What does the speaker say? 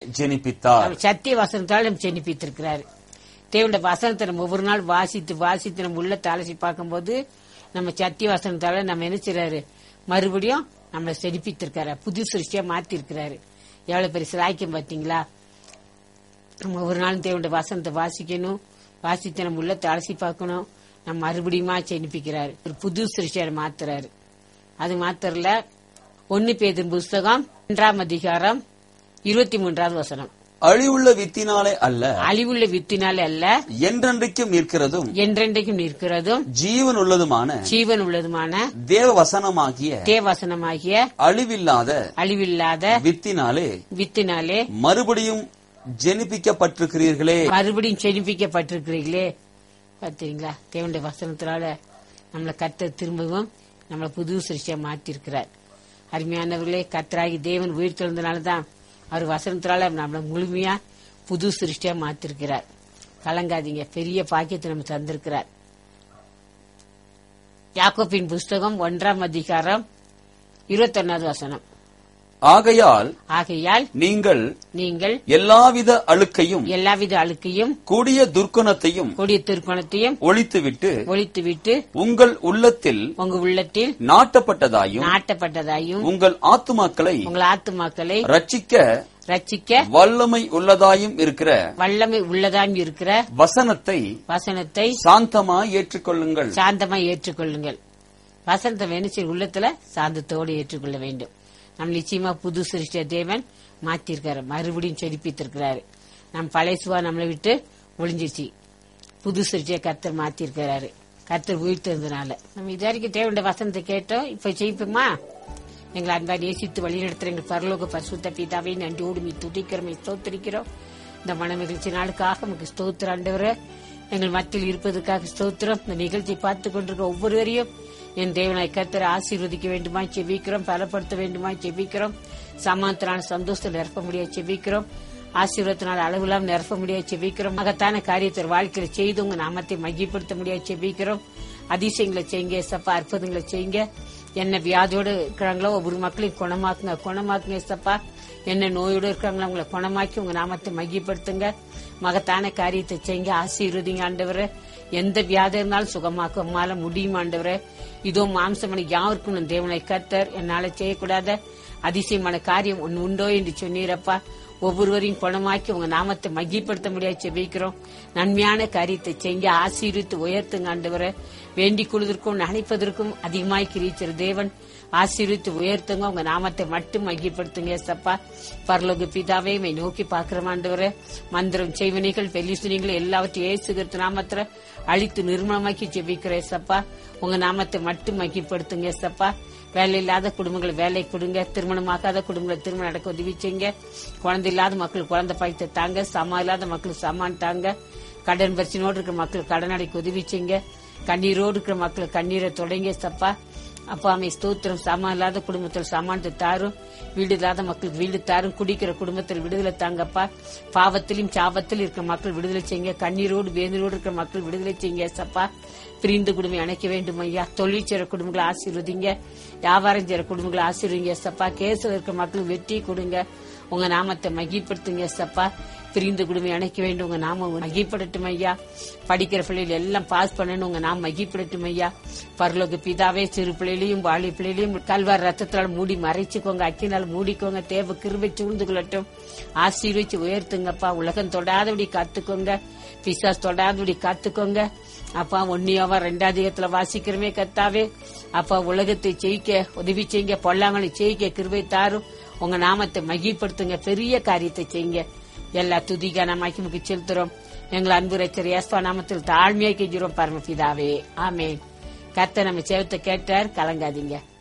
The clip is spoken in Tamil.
ஜெனிப்பித்தார் அவர் சத்திய வசனத்தால் நம்ம சென்னிப்பித்திருக்கிறாரு தேவனுடைய வசனத்தை நம்ம ஒவ்வொரு நாள் வாசித்து வாசித்து நம்ம உள்ள அலசி பார்க்கும்போது நம்ம சத்திய வசனத்தால நம்ம என்ன செய்றாரு மறுபடியும் நம்மளை செழிப்பித்திருக்காரு புது சிருஷ்டியா மாத்தி இருக்கிறாரு எவ்வளவு பெரிய சிலாய்க்கம் பாத்தீங்களா நம்ம ஒவ்வொரு நாளும் தேவனுடைய வசனத்தை வாசிக்கணும் வாசித்து நம்ம உள்ள அலசி பார்க்கணும் நம்ம மறுபடியுமா செழிப்பிக்கிறாரு ஒரு புது சிருஷ்டியா மாத்துறாரு அது மாத்திரல ஒன்னு பேதின் புஸ்தகம் ஒன்றாம் அதிகாரம் இருபத்தி மூன்றாவது வசனம் அழிவுள்ள வித்தினாலே அல்ல அழிவுள்ள வித்தினாலே அல்ல என்றென்றைக்கும் நிற்கிறதும் என்றென்றைக்கும் நிற்கிறதும் ஜீவன் உள்ளதுமான ஜீவன் உள்ளதுமான தேவ வசனமாகிய தேவசனமாகிய அழிவில்லாத அழிவில்லாத வித்தினாலே வித்தினாலே மறுபடியும் ஜெனிப்பிக்கப்பட்டிருக்கிறீர்களே மறுபடியும் செழிப்பிக்கப்பட்டிருக்கிறீர்களே பார்த்தீங்களா தேவனுடைய வசனத்தினால நம்மளை கத்த திரும்பவும் நம்மளை புது சிருஷ்டியா மாத்திருக்கிறார் அருமையானவர்களே கத்தராகி தேவன் உயிர் தெழுந்தனால தான் அவர் வசனத்தினால நம்மளை முழுமையா புது சிருஷ்டியா மாத்திருக்கிறார் கலங்காதீங்க பெரிய பாக்கியத்தை நம்ம தந்திருக்கிறார் யாக்கோப்பின் புஸ்தகம் ஒன்றாம் அதிகாரம் இருபத்தொன்னாவது வசனம் ஆகையால் ஆகையால் நீங்கள் நீங்கள் எல்லாவித அழுக்கையும் எல்லாவித அழுக்கையும் கொடிய துர்க்குணத்தையும் கொடிய திருக்கோணத்தையும் ஒழித்துவிட்டு ஒழித்துவிட்டு உங்கள் உள்ளத்தில் உங்க உள்ளத்தில் நாட்டப்பட்டதாயும் நாட்டப்பட்டதாயும் உங்கள் ஆத்துமாக்களை உங்கள் ஆத்துமாக்களை ரட்சிக்க ரட்சிக்க வல்லமை உள்ளதாயும் இருக்கிற வல்லமை உள்ளதாயும் இருக்கிற வசனத்தை வசனத்தை சாந்தமாய் ஏற்றுக்கொள்ளுங்கள் சாந்தமாய் ஏற்றுக்கொள்ளுங்கள் வசனத்தை வேணுச்சு உள்ளத்துல சாந்தத்தோடு ஏற்றுக்கொள்ள வேண்டும் நம்ம நிச்சயமா புது சிருஷ்டிய தேவன் மாத்திருக்காரு மறுபடியும் செழிப்பித்திருக்கிறாரு நம் பழைய சுவா நம்மளை விட்டு ஒளிஞ்சிருச்சு புது சிருஷ்டிய கர்த்தர் மாத்திருக்கிறாரு கர்த்தர் உயிர்த்ததுனால நம்ம இது வரைக்கும் தேவனுடைய வசனத்தை கேட்டோம் இப்ப ஜெயிப்போமா எங்களை அன்பா நேசித்து வழிநடத்துற எங்கள் பரலோக பரிசுத்த பிதாவை நன்றியோடு மீ துதிக்கிறோம் ஸ்தோத்திரிக்கிறோம் இந்த மன நிகழ்ச்சி நாளுக்காக நமக்கு ஸ்தோத்திர ஆண்டவரே எங்கள் மத்தியில் இருப்பதற்காக ஸ்தோத்திரம் இந்த நிகழ்ச்சியை பார்த்து கொண்டிருக்க ஒவ்வொருவரையும் என் தேவனாய் கர்த்தரை ஆசீர்வதிக்க வேண்டுமா செபிக்கிறோம் பலப்படுத்த வேண்டுமா செபிக்கிறோம் சமாந்தரான சந்தோஷத்தில் நிரப்ப முடியாது செபிக்கிறோம் ஆசீர்வாதத்தினால் அளவிலாம் நிரப்ப முடியாது செபிக்கிறோம் மகத்தான காரியத்தை வாழ்க்கையில செய்து உங்க நாமத்தை மகிப்படுத்த முடியாது செபிக்கிறோம் அதிசயங்களை செய்யுங்க ஏசப்பா அற்புதங்களை செய்யுங்க என்ன வியாதியோடு இருக்கிறாங்களோ ஒவ்வொரு மக்களையும் குணமாக்குங்க குணமாக்குங்க ஏசப்பா என்ன நோயோடு இருக்கிறாங்களோ அவங்களை குணமாக்கி உங்க நாமத்தை மகிப்படுத்துங்க மகத்தான காரியத்தை செய்யுங்க ஆசீர்வதிங்க ஆண்டவரே எந்த வியாதி இருந்தாலும் சுகமாக்க உம்மால முடியும் ஆண்டவரே இதோ மாம்சமனை யாருக்கும் நான் தேவனை கத்தர் என்னால செய்யக்கூடாத அதிசயமான காரியம் ஒன்னு உண்டோ என்று சொன்னீரப்பா ஒவ்வொருவரையும் குணமாக்கி உங்க நாமத்தை மகிப்படுத்த முடியாது செபிக்கிறோம் நன்மையான காரியத்தை செய்ய ஆசீர்வித்து உயர்த்துங்க ஆண்டவரை வேண்டிக் கொள்வதற்கும் நினைப்பதற்கும் அதிகமாய் கிரீச்சர் தேவன் ஆசீர்வித்து உயர்த்துங்க உங்க நாமத்தை மட்டும் மகிப்படுத்துங்க சப்பா பரலோக பிதாவே மை நோக்கி பாக்குற ஆண்டவரை மந்திரம் செய்வனைகள் பெலிசுனிகள் எல்லாவற்றையும் ஏசுகிறது நாமத்துல அழித்து நிர்மலமாக்கி ஜெபிக்கிறேன் சப்பா உங்க நாமத்தை மட்டும் மகிப்படுத்துங்க சப்பா வேலை இல்லாத குடும்பங்களை வேலை கொடுங்க திருமணமாகாத குடும்பங்களை திருமணம் நடக்க உதவி செய்யுங்க குழந்தை இல்லாத மக்கள் குழந்தை பாய்த்த தாங்க சமா இல்லாத மக்கள் சமான் தாங்க கடன் பிரச்சனையோடு இருக்கிற மக்கள் கடன் அடைக்க உதவி செய்யுங்க கண்ணீரோடு இருக்கிற மக்கள் கண்ணீரை தொடங்க சப்பா அப்பா அமை ஸ்தோத்திரம் சமா இல்லாத குடும்பத்தில் சமானத்தை தாரும் வீடு இல்லாத மக்களுக்கு வீடு தாரும் குடிக்கிற குடும்பத்தில் விடுதலை தாங்கப்பா பாவத்திலும் சாபத்திலும் இருக்கிற மக்கள் விடுதலை செய்யுங்க கண்ணீரோடு வேதனோடு இருக்கிற மக்கள் விடுதலை செய்யுங்க சப்பா பிரிந்து குடும்பம் அணைக்க வேண்டும் ஐயா தொழில் செய்கிற குடும்பங்களை ஆசீர்வதிங்க வியாபாரம் செய்கிற குடும்பங்களை ஆசீர்வதிங்க சப்பா கேசில் இருக்கிற மக்களுக்கு வெற்றி கொடுங்க உங்க நாமத்தை மகிப்படுத்துங்க சப்பா பிரிந்து குடும்பம் அணைக்க வேண்டும் உங்க நாம மகிப்படட்டும் ஐயா படிக்கிற பிள்ளைகள் எல்லாம் பாஸ் பண்ணணும் உங்க நாம மகிப்படட்டும் ஐயா பரலோக பிதாவே சிறு பிள்ளைகளையும் வாழி பிள்ளைகளையும் கல்வார் ரத்தத்தால் மூடி மறைச்சுக்கோங்க அக்கினால் மூடிக்கோங்க தேவ கிருபை சூழ்ந்து கொள்ளட்டும் ஆசீர்வச்சு உயர்த்துங்கப்பா உலகம் தொடாதபடி காத்துக்கோங்க பிசாஸ் தொடாதபடி காத்துக்கோங்க அப்பா ஒன்னியாவா ரெண்டாதிகத்துல வாசிக்கிறமே கத்தாவே அப்பா உலகத்தை ஜெயிக்க உதவி செய்யுங்க பொல்லாங்களை ஜெயிக்க கிருபை தாரும் உங்க நாமத்தை மகிப்படுத்துங்க பெரிய காரியத்தை செய்யுங்க எல்லா துதிகா நாமாக்கி செலுத்துறோம் எங்கள் அன்பு ரச்சர் ஏஸ்வா நாமத்தில் தாழ்மையா கெஞ்சுறோம் பரமபிதாவே ஆமேன் கத்த நம்ம சேவத்தை கேட்டார் கலங்காதீங்க